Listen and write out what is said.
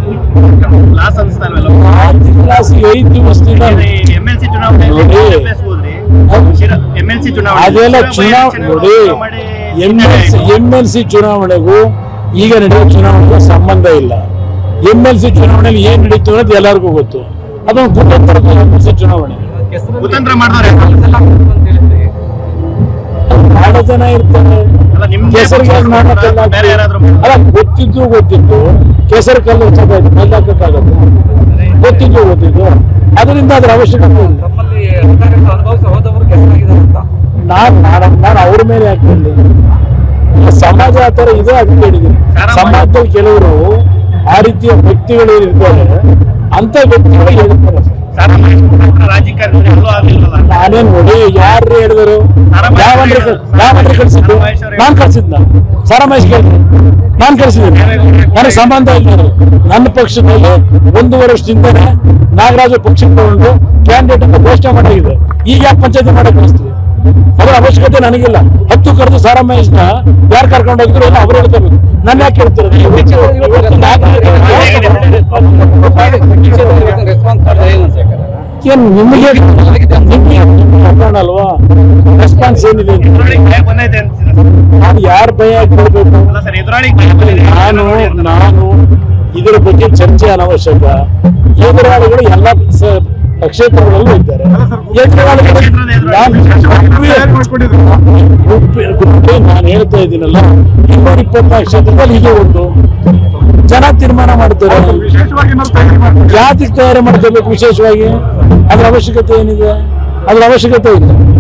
Loss ಅನ್ಸ್ತಾ ಇಲ್ವಲ್ಲ ಆರು ಕ್ಲಾಸ್ ಐದು ದಿವಸದಿಂದ ಎಂ ಎಲ್ ಸಿ ಚುನಾವಣೆ ನೋಡಿ. ಹೋದ್ರಿ ಹೌದು. ಎಂ ಎಲ್ ಸಿ ಚುನಾವಣೆ ಅದೆಲ್ಲ ಚುನಾವಣೆ ನೋಡಿ M L C M L C ಚುನಾವಣೆಗೂ ಈಗ ನಡೆಯುವ ಚುನಾವಣೆಗೂ ಸಂಬಂಧ ಇಲ್ಲ ಎಂ ಎಲ್ ಸಿ ಚುನಾವಣೆಯಲ್ಲಿ ಏನ್ ನಡೀತು ಅನ್ನೋದು ಎಲ್ಲರಿಗೂ ಗೊತ್ತು ಅದೊಂದು ಕುತಂತ್ರದ ಎಂ ಎಲ್ ಸಿ ಚುನಾವಣೆ ಕುತಂತ್ರ ಮಾಡಿದವ್ರೆ ಬಹಳ ಜನ ಇರ್ತಾರೆ ಅಲ್ಲ ನಿಮ್ಗೆ ಕೇಸರಿ ಕಲ್ಲು ಮಾಡೋಕ್ಕೆಲ್ಲ ಬೇರೆ ಯಾರಾದ್ರೂ ಅಲ್ಲ ಗೊತ್ತಿದ್ದು ಗೊತ್ತಿದ್ದು ಕೇಸರಿ ಕಲ್ಲು ಸ್ವಲ್ಪ ಮೇಲಾಕಕ್ಕಾಗತ್ತೆ ಗೊತ್ತಿದ್ದು ಗೊತ್ತಿದ್ದು ಅದರಿಂದ ಅದ್ರ ಅವಶ್ಯಕತೆ ಇಲ್ಲ ತಮ್ಮಲ್ಲಿ ಅಧಿಕಾರವನ್ನು ಅನುಭವಿಸಿ ಹೋದವರು ಹೆಸರಾಗಿದ್ದಾರೆ ಅಂತ ನಾನ್ ನಾನು ನಾನು ಅವ್ರ ಮೇಲೆ ಯಾಕೆ ಹೇಳಿ ಸಮಾಜ ಆ ಥರ ಇದೆ ಅದಕ್ಕೆ ಹೇಳಿದ್ದೀನಿ ಸಮಾಜದಲ್ಲಿ ಕೆಲವರು ಆ ರೀತಿಯ ವ್ಯಕ್ತಿಗಳು ಇರ್ತಾರೆ ಅಂತ ವ್ಯಕ್ತಿಗಳು ಹೇಳ್ತಾರೆ ಸಾರಾ ರಾಜಕಾರಣಿ ಎಲ್ಲೂ ಆಗ್ಲಿಲ್ವಲ್ಲ ನಾನೇನ್ ನೋಡಿ ಯಾರು ಹೇಳಿದರು ಯಾವನ್ರಿ ಯಾವನ್ರಿ ಕಳ್ಸಿದ್ದು ನಾನ್ ಕಳ್ಸಿದ್ನ ಸಾರಾ ಮಹೇಶ್ ಕೇಳಿದ್ರು ನಾನ್ ಕಳ್ಸಿದ್ದೀನಿ ನನಗೆ ಸಂಬಂಧ ಇಲ್ಲ ಅದು. ನನ್ನ ಪಕ್ಷದಲ್ಲಿ ಒಂದೂವರೆ ವರ್ಷದಿಂದನೇ ನಾಗರಾಜ ಪಕ್ಷಕ್ಕೆ ತಗೊಂಡು ಕ್ಯಾಂಡಿಡೇಟ್ ಅಂತ ಘೋಷಣೆ ಮಾಡಿದೆ ಈಗ ಯಾಕೆ ಪಂಚಾಯತಿ ಮಾಡಕ್ ಕಳಿಸ್ತೀವಿ ಅದರ ಅವಶ್ಯಕತೆ ನನಗಿಲ್ಲ ಹತ್ತು ಕರೆದು ಸಾರಾ ಮಹೇಶ್ನ ಯಾರು ಕರ್ಕೊಂಡು ಹೋಗಿದ್ರು ಎಲ್ಲ ಅವ್ರು ಹೇಳ್ಕೋಬೇಕು ನನ್ನ ಯಾಕೆ ಹೇಳ್ತಾರೆ ಇವತ್ತು ನಾಗರಿಕ- ರೆಸ್ಪಾನ್ಸ್ ಮಾಡಿದ್ರೆ ಏನು ಸರ್ ಏನ್ ನಿಮಗೆ ನಿಮಗೆ ಅಲ್ವಾ ರೆಸ್ಪಾನ್ಸ್ ಏನಿದೆ ಅಂತ? ಎದುರಾಳಿಗೆ ಭಯ ಬಂದೈತೆ ಅನ್ಸಿದೆ ಸರ್. ನಾನು ಯಾರ ಭಯ ಕೊಡ್ಬೇಕು ಅಲ್ಲ ಸರ್ ಎದುರಾಳಿಗೆ ಭಯ ಬಂದಿದೆ ನಾನು ನಾನು ಇದರ ಬಗ್ಗೆ ಚರ್ಚೆ ಅನವಶ್ಯಕ ಎದುರಾಳಿಗಳು ಎಲ್ಲ ಸ- ಕ್ಷೇತ್ರಗಳಲ್ಲೂ ಇದ್ದಾರೆ ಎದುರಾಳಿಗಳು ನಾನು ಗುಂಪಿ- ಗುಂಪಿ ನಾನು ಹೇಳ್ತಾ ಇದ್ದೀನಲ್ಲ ಇನ್ನೂರ ಇಪ್ಪತ್ನಾಲ್ಕು ಕ್ಷೇತ್ರದಲ್ಲಿ ಹೀಗೆ ಉಂಟು ಜನ ತೀರ್ಮಾನ ಮಾಡ್ತಾರೆ ಯಾತಿಗೆ ತಯಾರಿ ಮಾಡ್ಕೋಬೇಕು ವಿಶೇಷವಾಗಿ ಅದ್ರ ಅವಶ್ಯಕತೆ ಏನಿದೆ ಅದ್ರ ಅವಶ್ಯಕತೆ ಇಲ್ಲ